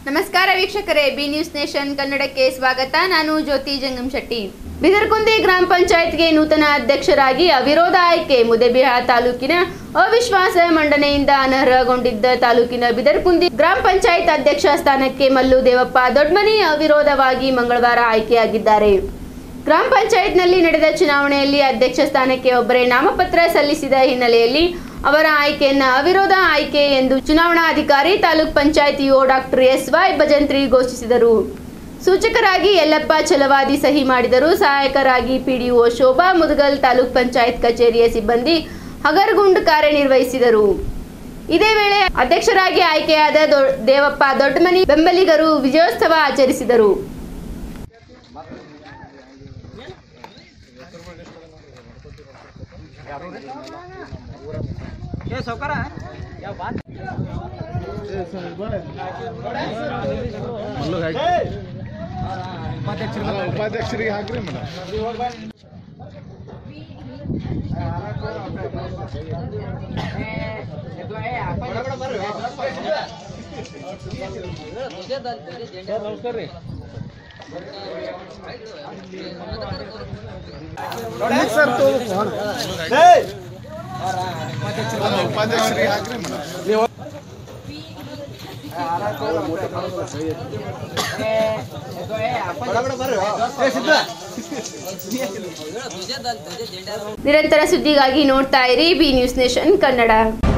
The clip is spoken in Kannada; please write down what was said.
ನಮಸ್ಕಾರ ವೀಕ್ಷಕರೇ ಬಿ ನ್ಯೂಸ್ ನೇಷನ್ ಕನ್ನಡಕ್ಕೆ ಸ್ವಾಗತ ನಾನು ಜ್ಯೋತಿ ಜಂಗಮ್ ಶೆಟ್ಟಿ ಬಿದರ್ಕುಂದಿ ಗ್ರಾಮ ಪಂಚಾಯತ್ಗೆ ನೂತನ ಅಧ್ಯಕ್ಷರಾಗಿ ಅವಿರೋಧ ಆಯ್ಕೆ ಮುದೆಬಿಹಾಳ ತಾಲೂಕಿನ ಅವಿಶ್ವಾಸ ಮಂಡನೆಯಿಂದ ಅನರ್ಹಗೊಂಡಿದ್ದ ತಾಲೂಕಿನ ಬಿದರ್ಕುಂದಿ ಗ್ರಾಮ ಪಂಚಾಯತ್ ಅಧ್ಯಕ್ಷ ಸ್ಥಾನಕ್ಕೆ ಮಲ್ಲು ದೇವಪ್ಪ ದೊಡ್ಮನಿ ಅವಿರೋಧವಾಗಿ ಮಂಗಳವಾರ ಆಯ್ಕೆಯಾಗಿದ್ದಾರೆ ಗ್ರಾಮ ಪಂಚಾಯತ್ನಲ್ಲಿ ನಡೆದ ಚುನಾವಣೆಯಲ್ಲಿ ಅಧ್ಯಕ್ಷ ಸ್ಥಾನಕ್ಕೆ ಒಬ್ಬರೇ ನಾಮಪತ್ರ ಸಲ್ಲಿಸಿದ ಹಿನ್ನೆಲೆಯಲ್ಲಿ ಅವರ ಆಯ್ಕೆಯನ್ನ ಅವಿರೋಧ ಆಯ್ಕೆ ಎಂದು ಚುನಾವಣಾಧಿಕಾರಿ taluk panchayat EO doctor S Y Bhajantri ಘೋಷಿಸಿದರು ಸೂಚಕರಾಗಿ ಯಲ್ಲಪ್ಪ ಛಲವಾದಿ ಸಹಿ ಮಾಡಿದರು ಸಹಾಯಕರಾಗಿ ಪಿಡಿಒ ಶೋಭಾ ಮುದಗಲ್ ತಾಲೂಕ್ ಪಂಚಾಯತ್ ಕಚೇರಿಯ ಸಿಬ್ಬಂದಿ ಹಗರ್ಗುಂಡ್ ಕಾರ್ಯನಿರ್ವಹಿಸಿದರು ಇದೇ ವೇಳೆ ಅಧ್ಯಕ್ಷರಾಗಿ ಆಯ್ಕೆಯಾದ ದೊ- ದೇವಪ್ಪ ದೊಡ್ಡಮನಿ ಬೆಂಬಲಿಗರು ವಿಜಯೋತ್ಸವ ಆಚರಿಸಿದರು ಉಪಾಧ್ಯಕ್ಷರಿಗೆ ಹಾಕ್ರಿ ಮೇಡಮ್ ಉಪಾಧ್ಯಕ್ಷರಿಗೆ ಹಾಕ್ರಿ ಮೇಡಮ್ ನಿರಂತರ ಸುದ್ದಿಗಾಗಿ ನೋಡ್ತಾ ಇರಿ ಬಿ ನ್ಯೂಸ್ ನೇಷನ್ ಕನ್ನಡ